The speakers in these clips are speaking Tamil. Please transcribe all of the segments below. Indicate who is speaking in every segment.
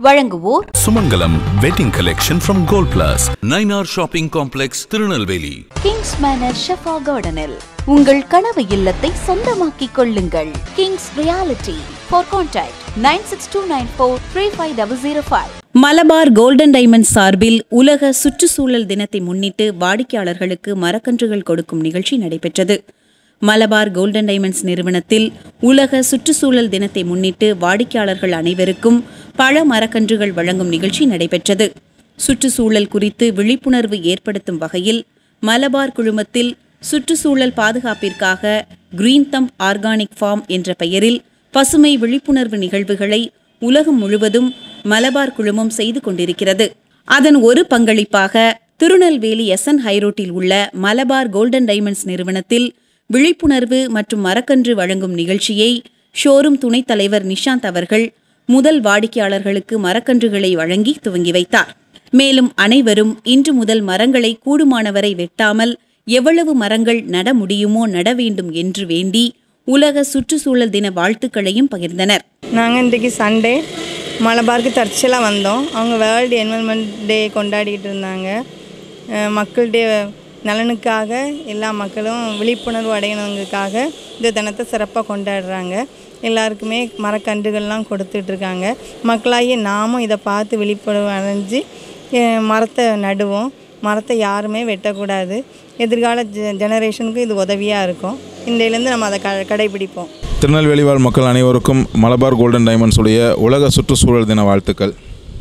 Speaker 1: வழங்குவோர்
Speaker 2: Sumangalam wedding collection from Gold Plus. Nainar shopping complex Tirunelveli
Speaker 1: Kings Manor Shefa கார்டனில் உங்கள் கனவு இல்லத்தை சொந்தமாக்கிக் கொள்ளுங்கள் Kings Realty for contact nine six two nine four three five double zero five
Speaker 3: Malabar Golden Diamond சார்பில் உலக சுற்றுச்சூழல் தினத்தை முன்னிட்டு வாடிக்கையாளர்களுக்கு மரக்கன்றுகள் கொடுக்கும் நிகழ்ச்சி நடைபெற்றது மலபார் கோல்டன் டைமண்ட்ஸ் நிறுவனத்தில் உலக சுற்றுச்சூழல் தினத்தை முன்னிட்டு வாடிக்கையாளர்கள் அனைவருக்கும் பழ மரக்கன்றுகள் வழங்கும் நிகழ்ச்சி நடைபெற்றது சுற்றுச்சூழல் குறித்து விழிப்புணர்வு ஏற்படுத்தும் வகையில் மலபார் குழுமத்தில் சுற்றுச்சூழல் பாதுகாப்பிற்காக கிரீன் தம் ஆர்கானிக் ஃபார்ம் என்ற பெயரில் பசுமை விழிப்புணர்வு நிகழ்வுகளை உலகம் முழுவதும் மலபார் குழுமம் செய்து கொண்டிருக்கிறது அதன் ஒரு பங்களிப்பாக திருநெல்வேலி எஸ்என் ஹைரோட்டில் உள்ள மலபார் கோல்டன் டைமண்ட்ஸ் நிறுவனத்தில் விழிப்புணர்வு மற்றும் மரக்கன்று வழங்கும் நிகழ்ச்சியை ஷோரூம் துணைத் தலைவர் நிஷாந்த் அவர்கள் முதல் வாடிக்கையாளர்களுக்கு மரக்கன்றுகளை வழங்கி துவங்கி வைத்தார் மேலும் அனைவரும் இன்று முதல் மரங்களை கூடுமானவரை வெட்டாமல் எவ்வளவு மரங்கள் நட முடியுமோ நட வேண்டும் என்று வேண்டி உலக சுற்றுச்சூழல் தின வாழ்த்துக்களையும் பகிர்ந்தனர்
Speaker 4: நாங்கள் இன்றைக்கி சண்டே மலபாருக்கு தற்செயலாக வந்தோம் அவங்க வேர்ல்டு என்வரன்மெண்ட் டே கொண்டாடிக்கிட்டு இருந்தாங்க அஹ் மக்களுடைய நலனுக்காக எல்லா மக்களும் விழிப்புணர்வு அடையணுங்கிறதுக்காக இந்த தினத்தை சிறப்பாக கொண்டாடுறாங்க எல்லாருக்குமே மரக்கன்றுகள்லாம் கொடுத்துட்ருக்காங்க மக்களாகிய நாமும் இதை பார்த்து விழிப்புணர்வு அடைஞ்சு அஹ் மரத்தை நடுவோம் மரத்தை யாருமே வெட்டக்கூடாது எதிர்கால ஜெ ஜெனரேஷனுக்கு இது உதவியாக இருக்கும் இன்றையிலேருந்து நம்ம அதை க கடைபிடிப்போம்
Speaker 5: திருநெல்வேலி வாழ் மக்கள் அனைவருக்கும் மலபார் கோல்டன் டைமண்ட்ஸ் உடைய உலக சுற்றுச்சூழல் தின வாழ்த்துக்கள்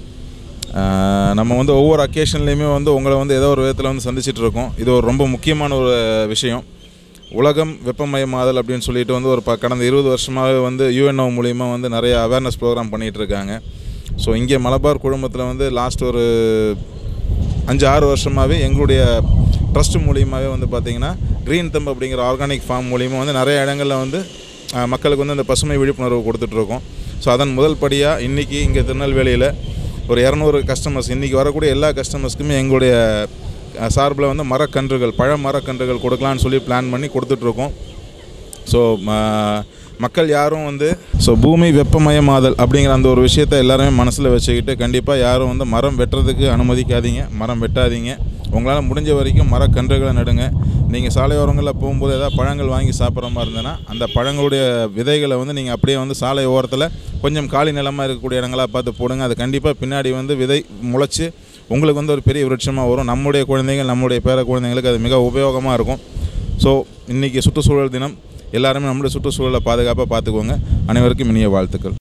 Speaker 5: ஆஹ் நம்ம வந்து ஒவ்வொரு அக்கேஷன்லேயுமே வந்து உங்களை வந்து ஏதோ ஒரு விதத்தில் வந்து சந்திச்சிட்டு இருக்கோம் இது ஒரு ரொம்ப முக்கியமான ஒரு விஷயம் உலகம் வெப்பமயமாதல் அப்படின்னு சொல்லிட்டு வந்து ஒரு ப கடந்த இருபது வருஷமாகவே வந்து யூஎன்ஓ மூலிமா வந்து நிறைய அவேர்னஸ் ப்ரோக்ராம் பண்ணிகிட்டு இருக்காங்க ஸோ இங்கே மலபார் குழுமத்தில் வந்து லாஸ்ட் ஒரு அஞ்சு ஆறு வருஷமாகவே எங்களுடைய ட்ரஸ்ட் மூலியமாகவே வந்து பார்த்திங்கன்னா க்ரீன் தம்ப் அப்படிங்கிற ஆர்கானிக் ஃபார்ம் மூலிமா வந்து நிறைய இடங்களில் வந்து ஆஹ், மக்களுக்கு வந்து இந்த பசுமை விழிப்புணர்வு கொடுத்துட்ருக்கோம் ஸோ அதன் முதல் படியாக இன்றைக்கி இங்கே திருநெல்வேலியில் ஒரு இரநூறு கஸ்டமர்ஸ் இன்றைக்கி வரக்கூடிய எல்லா கஸ்டமர்ஸ்க்குமே எங்களுடைய சார்பில் வந்து மரக்கன்றுகள் பழ மரக்கன்றுகள் கொடுக்கலான்னு சொல்லி பிளான் பண்ணி கொடுத்துட்ருக்கோம் ஸோ மக்கள் யாரும் வந்து ஸோ பூமி வெப்பமயமாதல் அப்படிங்கிற அந்த ஒரு விஷயத்தை எல்லாருமே மனசில் வச்சுக்கிட்டு கண்டிப்பாக யாரும் வந்து மரம் வெட்டுறதுக்கு அனுமதிக்காதீங்க மரம் வெட்டாதீங்க உங்களால் முடிஞ்ச வரைக்கும் மரக்கன்றுகளை நடுங்க நீங்கள் சாலையோரங்களில் போகும்போது ஏதாவது பழங்கள் வாங்கி சாப்பிட்ற மாதிரி இருந்ததுன்னா அந்த பழங்களுடைய விதைகளை வந்து நீங்கள் அப்படியே வந்து சாலை ஓரத்தில் கொஞ்சம் காலி நிலமாக இருக்கக்கூடிய இடங்களா பார்த்து போடுங்க அது கண்டிப்பாக பின்னாடி வந்து விதை முளைச்சி உங்களுக்கு வந்து ஒரு பெரிய விருட்சமாக வரும் நம்முடைய குழந்தைகள் நம்முடைய பேர குழந்தைங்களுக்கு அது மிக உபயோகமாக இருக்கும் ஸோ இன்றைக்கி சுற்றுச்சூழல் தினம் எல்லாருமே நம்மளுடைய சுற்றுச்சூழலை பாதுகாப்பாக பார்த்துக்கோங்க அனைவருக்கும் இனிய வாழ்த்துக்கள்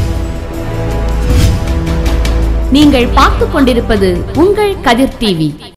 Speaker 6: நீங்கள் பார்த்துக் கொண்டிருப்பது உங்கள் கதிர் டிவி